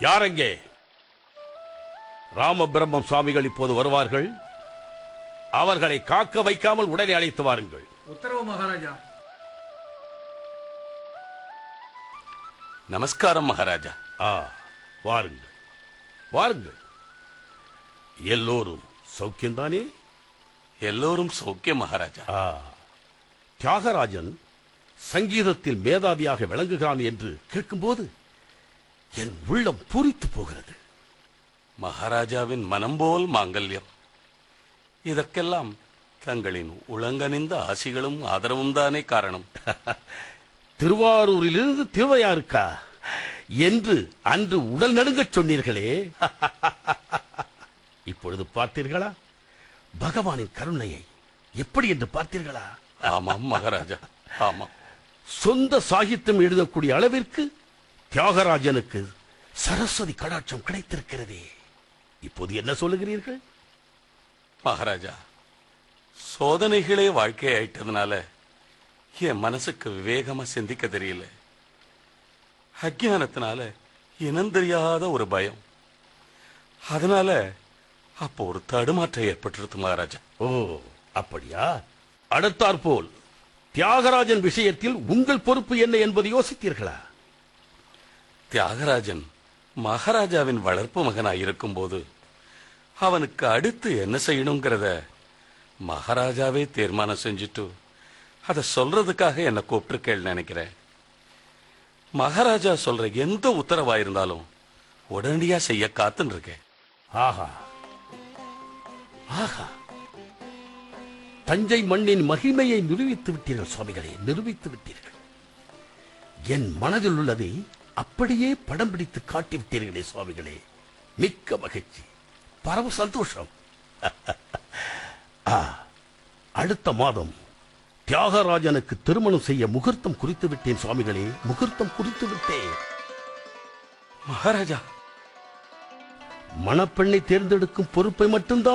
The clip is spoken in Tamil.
யாரெங்கே ராமபிரம்மம் சுவாமிகள் இப்போது வருவார்கள் அவர்களை காக்க வைக்காமல் உடனே அழைத்து வாருங்கள் உத்தரவு மகாராஜா நமஸ்காரம் மகாராஜா ஆ வாருங்கள் வாருங்கள் எல்லோரும் சௌக்கியம்தானே எல்லோரும் சௌக்கியம் மகாராஜா ஆ தியாகராஜன் சங்கீதத்தில் மேதாவியாக விளங்குகிறான் என்று கேட்கும்போது என் உள்ளம் பூரித்து போகிறது மகாராஜாவின் மனம் போல் மாங்கல்யம் இதற்கெல்லாம் தங்களின் உளங்கனிந்த ஆசிகளும் ஆதரவும் தானே காரணம் திருவாரூரிலிருந்து திருவையாறுக்கா என்று அன்று உடல் நடுங்கச் சொன்னீர்களே இப்பொழுது பார்த்தீர்களா பகவானின் கருணையை எப்படி என்று பார்த்தீர்களா ஆமாம் மகாராஜா ஆமாம் சொந்த சாகித்யம் எழுதக்கூடிய அளவிற்கு தியாகராஜனுக்கு சரஸ்வதி கடாட்சம் கிடைத்திருக்கிறதே இப்போது என்ன சொல்லுகிறீர்கள் மகாராஜா சோதனைகளே வாழ்க்கையாயிட்டதுனால என் மனசுக்கு விவேகமா சிந்திக்க தெரியல அஜ்ஞானத்தினால இனம் தெரியாத ஒரு பயம் அதனால அப்போ ஒரு தடுமாற்றம் ஏற்பட்டுருது மகாராஜா ஓ அப்படியா அடுத்தாற்போல் தியாகராஜன் விஷயத்தில் உங்கள் பொறுப்பு என்ன என்பதை யோசித்தீர்களா தியாகராஜன் மகாராஜாவின் வளர்ப்பு மகனாய் இருக்கும்போது அவனுக்கு அடுத்து என்ன செய்யணுங்கிறத மகாராஜாவே தீர்மானம் செஞ்சுட்டு அதை சொல்றதுக்காக என்ன கூப்பிட்டுருக்கேள் நினைக்கிறேன் மகாராஜா சொல்ற எந்த உத்தரவா இருந்தாலும் உடனடியா செய்ய காத்துன்னு இருக்கேன் ஆஹா ஆஹா தஞ்சை மண்ணின் மகிமையை நிரூபித்து விட்டீர்கள் சுவாமிகளே நிரூபித்து விட்டீர்கள் என் மனதில் உள்ளதை அப்படியே படம் பிடித்து காட்டி விட்டீர்களே சுவாமிகளே மிக்க மகிழ்ச்சி பரவ சந்தோஷம் ஆ, அடுத்த மாதம் தியாகராஜனுக்கு திருமணம் செய்ய முகூர்த்தம் குறித்து விட்டேன் சுவாமிகளே முகூர்த்தம் குறித்து விட்டேன் மகாராஜா மணப்பெண்ணை தேர்ந்தெடுக்கும் பொறுப்பை மட்டும்தான்